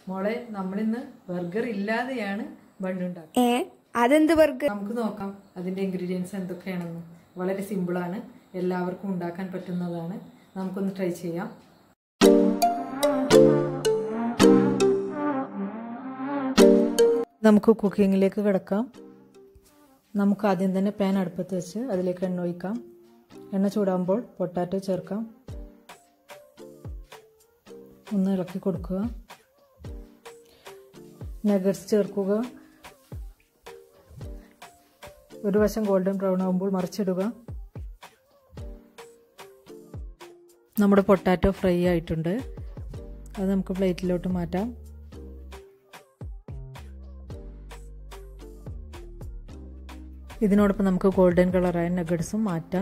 മോളെ നമ്മളിന്ന് ബർഗർ ഇല്ലാതെയാണ് ബണ്ണുണ്ടാക്കുക ഏ അതെന്ത് ബർഗർ നമുക്ക് നോക്കാം അതിന്റെ ഇൻഗ്രീഡിയൻസ് എന്തൊക്കെയാണെന്ന് വളരെ സിമ്പിളാണ് എല്ലാവർക്കും ഉണ്ടാക്കാൻ പറ്റുന്നതാണ് നമുക്കൊന്ന് ട്രൈ ചെയ്യാം നമുക്ക് കുക്കിങ്ങിലേക്ക് കിടക്കാം നമുക്ക് ആദ്യം തന്നെ പാൻ അടുപ്പത്ത് വെച്ച് അതിലേക്ക് എണ്ണ ഒഴിക്കാം എണ്ണ ചൂടാകുമ്പോൾ പൊട്ടാറ്റോ ചേർക്കാം ഒന്ന് ഇളക്കി കൊടുക്കുക നഗറ്റ്സ് ചേർക്കുക ഒരു വശം ഗോൾഡൻ ബ്രൗൺ ആകുമ്പോൾ മറിച്ചിടുക നമ്മുടെ പൊട്ടാറ്റോ ഫ്രൈ ആയിട്ടുണ്ട് അത് നമുക്ക് പ്ലേറ്റിലോട്ട് മാറ്റാം ഇതിനോടൊപ്പം നമുക്ക് ഗോൾഡൻ കളറായ നഗറ്റ്സും മാറ്റാം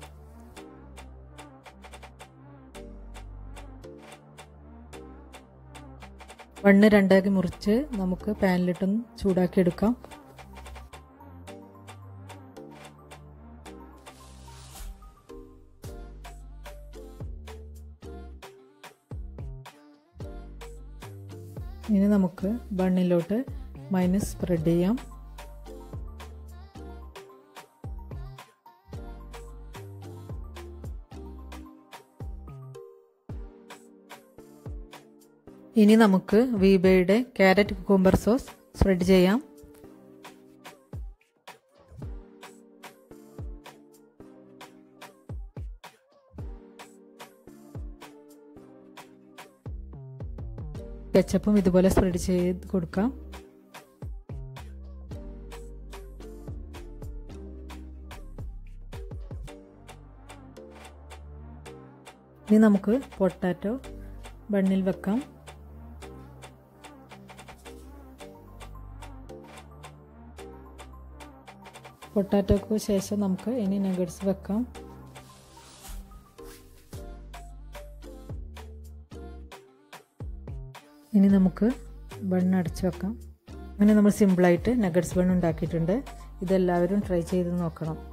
വണ്ണ് രണ്ടാക്കി മുറിച്ച് നമുക്ക് പാനിലിട്ടൊന്ന് ചൂടാക്കി എടുക്കാം ഇനി നമുക്ക് ബണ്ണിലോട്ട് മൈനസ് സ്പ്രെഡ് ചെയ്യാം ഇനി നമുക്ക് വീബയുടെ ക്യാരറ്റ് കുക്കുംബർ സോസ് സ്പ്രെഡ് ചെയ്യാം കെച്ചപ്പും ഇതുപോലെ സ്പ്രെഡ് ചെയ്ത് കൊടുക്കാം ഇനി നമുക്ക് പൊട്ടാറ്റോ ബണ്ണിൽ വെക്കാം പൊട്ടാറ്റോക്ക് ശേഷം നമുക്ക് ഇനി നഗറ്റ്സ് വെക്കാം ഇനി നമുക്ക് ബണ്ണ് അടച്ചു വെക്കാം അങ്ങനെ നമ്മൾ സിമ്പിളായിട്ട് നഗറ്റ്സ് ബണ്ണ് ഉണ്ടാക്കിയിട്ടുണ്ട് ഇതെല്ലാവരും ട്രൈ ചെയ്ത് നോക്കണം